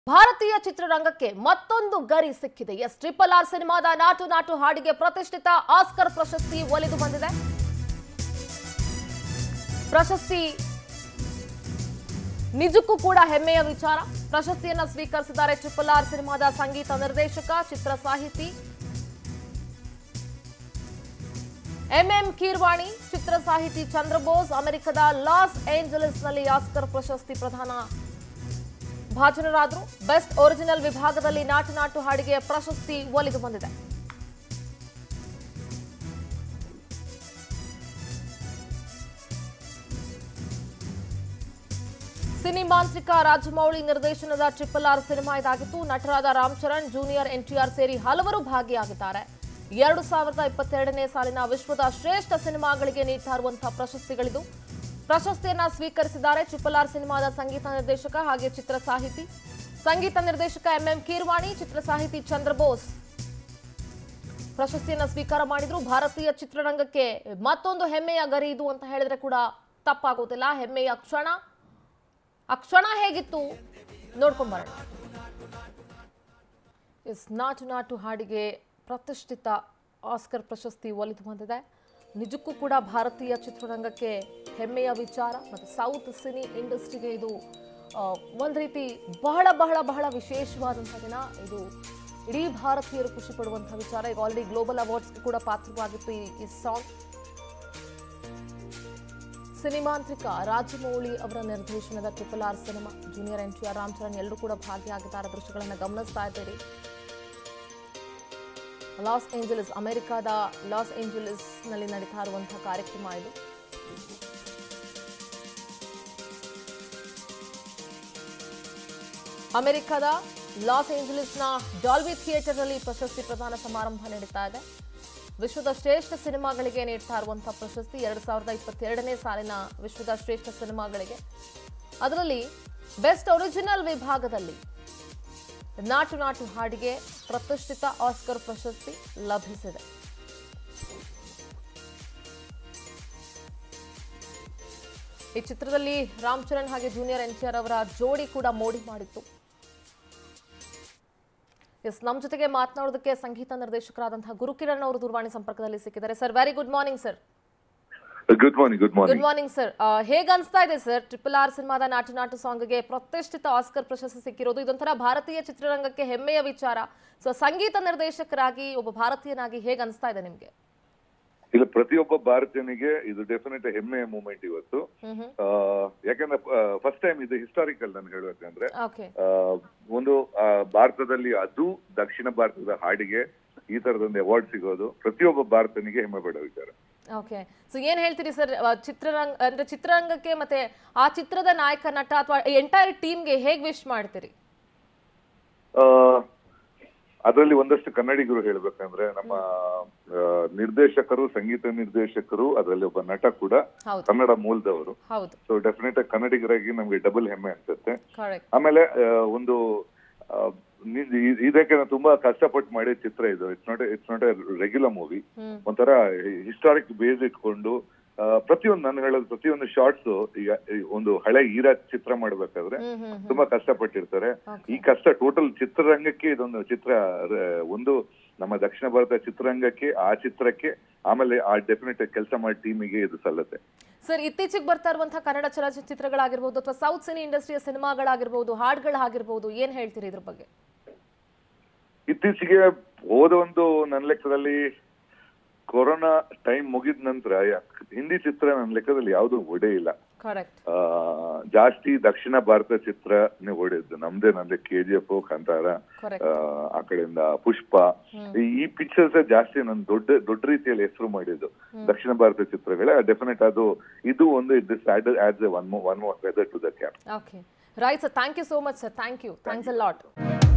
ಭಾರತೀಯ ಚಿತ್ರರಂಗಕ್ಕೆ ಮತ್ತೊಂದು ಗರಿ ಸಿಕ್ಕಿದೆ ಎಸ್ ಟ್ರಿಪಲ್ ಆರ್ ಸಿನಿಮಾದ ನಾಟು ನಾಟು ಹಾಡಿಗೆ ಪ್ರತಿಷ್ಠಿತ ಆಸ್ಕರ್ ಪ್ರಶಸ್ತಿ ಒಲಿದು ಬಂದಿದೆ ಪ್ರಶಸ್ತಿ ನಿಜಕ್ಕೂ ಕೂಡ ಹೆಮ್ಮೆಯ ವಿಚಾರ ಪ್ರಶಸ್ತಿಯನ್ನ ಸ್ವೀಕರಿಸಿದ್ದಾರೆ ಟ್ರಿಪಲ್ ಆರ್ ಸಿನಿಮಾದ ಸಂಗೀತ ನಿರ್ದೇಶಕ ಚಿತ್ರ ಸಾಹಿತಿ ಎಂಎಂ ಕೀರ್ವಾಣಿ ಚಿತ್ರ ಸಾಹಿತಿ ಚಂದ್ರಬೋಸ್ ಅಮೆರಿಕದ ಲಾಸ್ ಏಂಜಲೀಸ್ನಲ್ಲಿ ಆಸ್ಕರ್ ಪ್ರಶಸ್ತಿ ಪ್ರದಾನ ಭಾಜನರಾದರು ಬೆಸ್ಟ್ ಒರಿಜಿನಲ್ ವಿಭಾಗದಲ್ಲಿ ನಾಟು ನಾಟು ಹಾಡಿಗೆ ಪ್ರಶಸ್ತಿ ಒಲಿದು ಬಂದಿದೆ ಸಿನಿಮಾಂತ್ರಿಕ ರಾಜಮೌಳಿ ನಿರ್ದೇಶನದ ಟ್ರಿಪಲ್ ಆರ್ ಸಿನಿಮಾ ಇದಾಗಿತ್ತು ನಟರಾದ ರಾಮ್ ಚರಣ್ ಜೂನಿಯರ್ ಎನ್ಟಿಆರ್ ಸೇರಿ ಹಲವರು ಭಾಗಿಯಾಗಿದ್ದಾರೆ ಎರಡು ಸಾವಿರದ ಇಪ್ಪತ್ತೆರಡನೇ ಸಾಲಿನ ವಿಶ್ವದ ಶ್ರೇಷ್ಠ ಸಿನಿಮಾಗಳಿಗೆ ನೀಡ್ತಾ ಇರುವಂತಹ ಪ್ರಶಸ್ತಿಗಳಿದು ಪ್ರಶಸ್ತಿಯನ್ನ ಸ್ವೀಕರಿಸಿದ್ದಾರೆ ಟ್ರಿಪಲ್ ಆರ್ ಸಿನಿಮಾದ ಸಂಗೀತ ನಿರ್ದೇಶಕ ಹಾಗೆ ಚಿತ್ರ ಸಾಹಿತಿ ಸಂಗೀತ ನಿರ್ದೇಶಕ ಎಂಎಂ ಕೀರ್ವಾಣಿ ಚಿತ್ರ ಸಾಹಿತಿ ಚಂದ್ರಬೋಸ್ ಪ್ರಶಸ್ತಿಯನ್ನ ಸ್ವೀಕಾರ ಮಾಡಿದ್ರು ಭಾರತೀಯ ಚಿತ್ರರಂಗಕ್ಕೆ ಮತ್ತೊಂದು ಹೆಮ್ಮೆಯ ಗರಿ ಇದು ಅಂತ ಹೇಳಿದ್ರೆ ಕೂಡ ತಪ್ಪಾಗೋದಿಲ್ಲ ಹೆಮ್ಮೆಯ ಕ್ಷಣ ಆ ಕ್ಷಣ ಹೇಗಿತ್ತು ನೋಡ್ಕೊಂಡ್ ಬರೋಣ ಎಸ್ ನಾಟು ನಾಟು ಹಾಡಿಗೆ ಪ್ರತಿಷ್ಠಿತ ಆಸ್ಕರ್ ಪ್ರಶಸ್ತಿ ಒಲಿದು ಬಂದಿದೆ ನಿಜಕ್ಕೂ ಕೂಡ ಭಾರತೀಯ ಚಿತ್ರರಂಗಕ್ಕೆ ಹೆಮ್ಮೆಯ ವಿಚಾರ ಮತ್ತು ಸೌತ್ ಸಿನಿ ಇಂಡಸ್ಟ್ರಿಗೆ ಇದು ಆ, ಒಂದ್ ರೀತಿ ಬಹಳ ಬಹಳ ಬಹಳ ವಿಶೇಷವಾದಂಥ ದಿನ ಇದು ಇಡೀ ಭಾರತೀಯರು ಖುಷಿ ಪಡುವಂಥ ವಿಚಾರ ಈಗ ಆಲ್ರೆಡಿ ಗ್ಲೋಬಲ್ ಅವಾರ್ಡ್ಸ್ಗೆ ಕೂಡ ಪಾತ್ರವಾಗಿತ್ತು ಈ ಈ ಸಾಂಗ್ ಸಿನಿಮಾಂತ್ರಿಕ ರಾಜಮೌಳಿ ಅವರ ನಿರ್ದೇಶನದ ಟ್ರಿಪಲ್ ಆರ್ ಸಿನಿಮಾ junior N T R Ram Charan ಎಲ್ಲರೂ ಕೂಡ ಭಾಗಿಯಾಗಿದ್ದಾರೆ ದೃಶ್ಯಗಳನ್ನು ಗಮನಿಸ್ತಾ ಇದ್ದೀರಿ ಲಾಸ್ ಏಂಜಲೀಸ್ ಅಮೆರಿಕಾದ ಲಾಸ್ ಏಂಜಲೀಸ್ನಲ್ಲಿ ನಡೀತಾ ಇರುವಂತಹ ಕಾರ್ಯಕ್ರಮ ಇದು ಅಮೆರಿಕದ ಲಾಸ್ ಏಂಜಲೀಸ್ನ ಡಾಲ್ವಿ ಥಿಯೇಟರ್ನಲ್ಲಿ ಪ್ರಶಸ್ತಿ ಪ್ರದಾನ ಸಮಾರಂಭ ನಡೀತಾ ಇದೆ ವಿಶ್ವದ ಶ್ರೇಷ್ಠ ಸಿನಿಮಾಗಳಿಗೆ ನೀಡ್ತಾ ಇರುವಂತಹ ಪ್ರಶಸ್ತಿ ಎರಡು ಸಾವಿರದ ಇಪ್ಪತ್ತೆರಡನೇ ಸಾಲಿನ ವಿಶ್ವದ ಶ್ರೇಷ್ಠ ಸಿನಿಮಾಗಳಿಗೆ ಅದರಲ್ಲಿ ಬೆಸ್ಟ್ ಒರಿಜಿನಲ್ ವಿಭಾಗದಲ್ಲಿ ನಾಟು ನಾಟು ಹಾಡಿಗೆ ಪ್ರತಿಷ್ಠಿತ ಆಸ್ಕರ್ ಪ್ರಶಸ್ತಿ ಲಭಿಸಿದೆ ಈ ಚಿತ್ರದಲ್ಲಿ ರಾಮ್ ಚರಣ್ ಹಾಗೆ ಜೂನಿಯರ್ ಎನ್ಟಿಆರ್ ಅವರ ಜೋಡಿ ಕೂಡ ಮೋಡಿ ಮಾಡಿತ್ತು ಎಸ್ ನಮ್ಮ ಜೊತೆಗೆ ಮಾತನಾಡೋದಕ್ಕೆ ಸಂಗೀತ ನಿರ್ದೇಶಕರಾದಂತಹ ಗುರುಕಿರಣ್ ಅವರು ದೂರವಾಣಿ ಸಂಪರ್ಕದಲ್ಲಿ ಸಿಕ್ಕಿದ್ದಾರೆ sir very good morning sir good morning good good morning morning sir ಹೇಗೆ ಅನಿಸ್ತಾ ಇದೆ ಸರ್ ಟ್ರಿಪಲ್ ಆರ್ ಸಿನಿಮಾದ ನಾಟು ನಾಟು ಸಾಂಗ್ಗೆ ಪ್ರತಿಷ್ಠಿತ ಆಸ್ಕರ್ ಪ್ರಶಸ್ತಿ ಸಿಕ್ಕಿರೋದು ಇದೊಂಥರ ಭಾರತೀಯ ಚಿತ್ರರಂಗಕ್ಕೆ ಹೆಮ್ಮೆಯ ವಿಚಾರ ಸೊ ಸಂಗೀತ ನಿರ್ದೇಶಕರಾಗಿ ಒಬ್ಬ ಭಾರತೀಯನಾಗಿ ಹೇಗೆ ಅನಿಸ್ತಾ ಇದೆ ನಿಮ್ಗೆ ಇಲ್ಲ ಪ್ರತಿಯೊಬ್ಬ ಭಾರತೀಯನಿಗೆ ಇದು ಡೆಫಿನೆಟ್ ಹೆಮ್ಮೆಯ ಮೂಮೆಂಟ್ ಇವತ್ತು ಹ್ಮ್ ಹ್ಮ್ ಆ, ಯಾಕಂದ್ರೆ ಫಸ್ಟ್ ಟೈಮ್ ಇದು ಹಿಸ್ಟಾರಿಕಲ್ ನಾನು ಹೇಳ್ಬೇಕಂದ್ರೆ ಓಕೆ ಆ, ಒಂದು ಆ, ಭಾರತದಲ್ಲಿ ಅದು ದಕ್ಷಿಣ ಭಾರತದ ಹಾಡಿಗೆ ಈ ತರದೊಂದು ಅವಾರ್ಡ್ ಸಿಗೋದು ಪ್ರತಿಯೊಬ್ಬ ಭಾರತನಿಗೆ ಹೆಮ್ಮೆ ಪಡೋ ವಿಚಾರ ಓಕೆ ಸೊ ಏನ್ ಹೇಳ್ತೀರಿ ಸರ್ ಚಿತ್ರರಂಗ ಅಂದ್ರೆ ಚಿತ್ರರಂಗಕ್ಕೆ ಮತ್ತೆ ಆ ಚಿತ್ರದ ನಾಯಕ ನಟ ಅಥವಾ ಎಂಟೈರ್ ಟೀಮ್ಗೆ ಹೇಗೆ ವಿಶ್ ಮಾಡ್ತೀರಿ ಆ, ಅದರಲ್ಲಿ ಒಂದಷ್ಟು ಕನ್ನಡಿಗರು ಹೇಳ್ಬೇಕಂದ್ರೆ ನಮ್ಮ ಆ, ನಿರ್ದೇಶಕರು ಸಂಗೀತ ನಿರ್ದೇಶಕರು ಅದರಲ್ಲಿ ಒಬ್ಬ ನಟ ಕೂಡ ಹೌದು ಕನ್ನಡ ಮೂಲದವರು ಹೌದು ಸೊ ಡೆಫಿನೆಟ್ ಆಗಿ ಕನ್ನಡಿಗರಾಗಿ ನಮ್ಗೆ ಡಬಲ್ ಹೆಮ್ಮೆ ಅನ್ಸುತ್ತೆ ಕರೆಕ್ಟ್ ಆಮೇಲೆ ಆ, ಒಂದು ಆ, ನಿ- ಇ- ಇದಕ್ಕೆ ನಾನು ತುಂಬಾ ಕಷ್ಟಪಟ್ಟು ಮಾಡಿದ ಚಿತ್ರ ಇದು it's not it's not a regular movie hmm ಒಂಥರ ಹಿಸ್ಟಾರಿಕ್ ಬೇಸ್ ಇಟ್ಕೊಂಡು ಆ, ಪ್ರತಿಯೊಂದು ನಾನು ಹೇಳೋದು ಪ್ರತಿಯೊಂದು ಶಾರ್ಟ್ಸ್ ಈಗ ಈ ಒಂದು ಹಳೆ ಈರ ಚಿತ್ರ ಮಾಡ್ಬೇಕಾದ್ರೆ ಹ್ಮ್ ಹ್ಮ್ ಹ್ಮ್ ತುಂಬಾ ಕಷ್ಟಪಟ್ಟಿರ್ತಾರೆ Okay. ಈ ಕಷ್ಟ ಟೋಟಲ್ ಚಿತ್ರರಂಗಕ್ಕೆ ಇದೊಂದು ಚಿತ್ರ ರ- ಒಂದು ನಮ್ಮ ದಕ್ಷಿಣ ಭಾರತ ಚಿತ್ರರಂಗಕ್ಕೆ ಆ ಚಿತ್ರಕ್ಕೆ ಆಮೇಲೆ ಆ ಡೆಫಿನೆಟ್ ಕೆಲಸ ಮಾಡಿ ಟೀಮಿಗೆ ಇದು ಸಲ್ಲತ್ತೆ ಸರ್ ಇತ್ತೀಚೆಗೆ ಬರ್ತಾ ಇರುವಂತಹ ಕನ್ನಡ ಚಲನಚಿತ್ರಗಳಾಗಿರ್ಬೋದು ಅಥವಾ ಸೌತ್ ಸಿನಿ ಇಂಡಸ್ಟ್ರಿಯ ಸಿನಿಮಾಗಳಾಗಿರ್ಬೋದು ಹಾಡುಗಳಾಗಿರ್ಬೋದು ಏನ್ ಹೇಳ್ತೀರಿ ಇದ್ರ ಬಗ್ಗೆ ಇತ್ತೀಚೆಗೆ ಹೋದ ಒಂದು ನನ್ನ ಲೆಕ್ಕದಲ್ಲಿ ಕೊರೋನಾ ಟೈಮ್ ಮುಗಿದ ನಂತರ ಯಾ- ಹಿಂದಿ ಚಿತ್ರ ನನ್ನ ಲೆಕ್ಕದಲ್ಲಿ ಯಾವುದು ಒಡೆ ಇಲ್ಲ ಕರೆಕ್ಟ್ ಆ, ಜಾಸ್ತಿ ದಕ್ಷಿಣ ಭಾರತ ಚಿತ್ರನೇ ಓಡಿದ್ದು ನಮ್ದೇ ನಂದೆ K G F Kantara correct ಆ, ಆ ಕಡೆಯಿಂದ ಪುಷ್ಪ ಈ- ಈ ಪಿಕ್ಚರ್ಸ್ ಜಾಸ್ತಿ ನನ್ ದೊಡ್ಡ ದೊಡ್ಡ ರೀತಿಯಲ್ಲಿ ಹೆಸರು ಮಾಡಿದ್ದು ದಕ್ಷಿಣ ಭಾರತ ಚಿತ್ರಗಳೇ ಡೆಫಿನೆಟ್ ಅದು ಇದು ಒಂದು this adds one one weather to the cap okay right sir thank you so much sir thank you thanks a lot